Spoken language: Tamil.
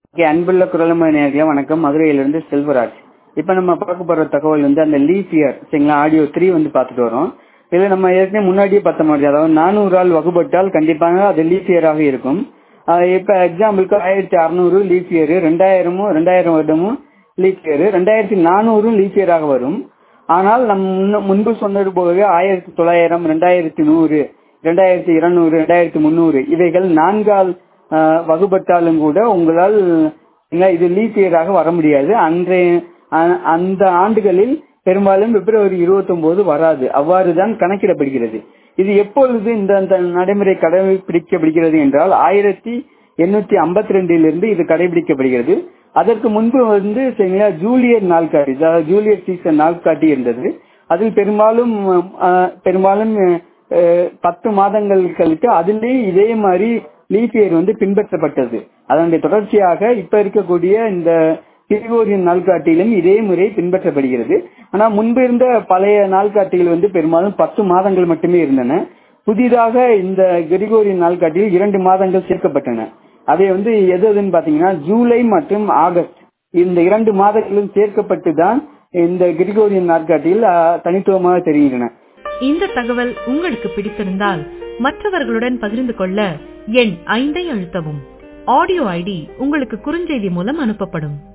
ஓகே அன்புள்ள குரலம நேர்களே வணக்கம் மதுரையிலிருந்து செல்வராஜ் இப்போ நம்ம பார்க்க போற தகவல் வந்து அந்த லீப் இயர் சரிங்களா ஆடியோ த்ரீ வந்து பார்த்துட்டு வரோம் இதுல நம்ம ஏற்கனவே முன்னாடியே பார்த்த மாதிரி அதாவது நானூறு ஆள் வகுப்பட்டால் கண்டிப்பாக அது லீப் இயராக இருக்கும் ஆஹ் இப்ப எக்ஸாம்பிளுக்கு ஆயிரத்தி அறுநூறு லீப் இயர் ரெண்டாயிரமும் ரெண்டாயிரம் வருடமும் லீப் இயர் ரெண்டாயிரத்தி நானூறும் லீப் இயராக வரும் ஆனால் நம் முன்ன- முன்பு சொன்னது போலவே ஆயிரத்தி தொள்ளாயிரம் ரெண்டாயிரத்தி நூறு ரெண்டாயிரத்தி இருநூறு ரெண்டாயிரத்தி முந்நூறு இவைகள் நான்கால் ஆஹ், வகுப்பட்டாலும் கூட உங்களால் இல்ல, இது லீப் இயராக வர முடியாது அன்றைய அ- அந்த ஆண்டுகளில் பெரும்பாலும் பிப்ரவரி 29 வராது அவ்வாறுதான் கணக்கிடப்படுகிறது இது எப்பொழுது இந்த அந்த நடைமுறை கடைபிடிக்கப்படுகிறது என்றால் ஆயிரத்தி எண்ணூத்தி ஐம்பத்தி ரெண்டிலிருந்து இது கடைபிடிக்கப்படுகிறது அதற்கு முன்பு வந்து சரிங்களா ஜூலியர் நாள்காட்டி அதாவது ஜூலியர் சீசன் நாள்காட்டி இருந்தது அதில் பெரும்பாலும் அஹ், பெரும்பாலும் அஹ், பத்து மாதங்கள் கழித்து அதிலே இதே மாதிரி லீப் இயர் வந்து பின்பற்றப்பட்டது அதனுடைய தொடர்ச்சியாக இப்ப இருக்கக்கூடிய இந்த கிரிகோரியன் நாள்காட்டியிலும் இதே முறை பின்பற்றப்படுகிறது ஆனா முன்பு இருந்த பழைய நாள்காட்டிகள் வந்து பெரும்பாலும் பத்து மாதங்கள் மட்டுமே இருந்தன புதிதாக இந்த கிரிகோரியன் நாள்காட்டியில் இரண்டு மாதங்கள் சேர்க்கப்பட்டன அதை வந்து எது எதுன்னு பாத்தீங்கன்னா ஜூலை மற்றும் ஆகஸ்ட் இந்த இரண்டு மாதங்களும் சேர்க்கப்பட்டு தான் இந்த கிரிகோரியன் நாட்காட்டியில் அஹ், தனித்துவமாக தெரிகின்றன இந்த தகவல் உங்களுக்கு பிடித்திருந்தால் மற்றவர்களுடன் பகிர்ந்து கொள்ள எண் ஐந்தை அழுத்தவும் ஆடியோ ஐடி உங்களுக்கு குறுஞ்செய்தி மூலம் அனுப்பப்படும்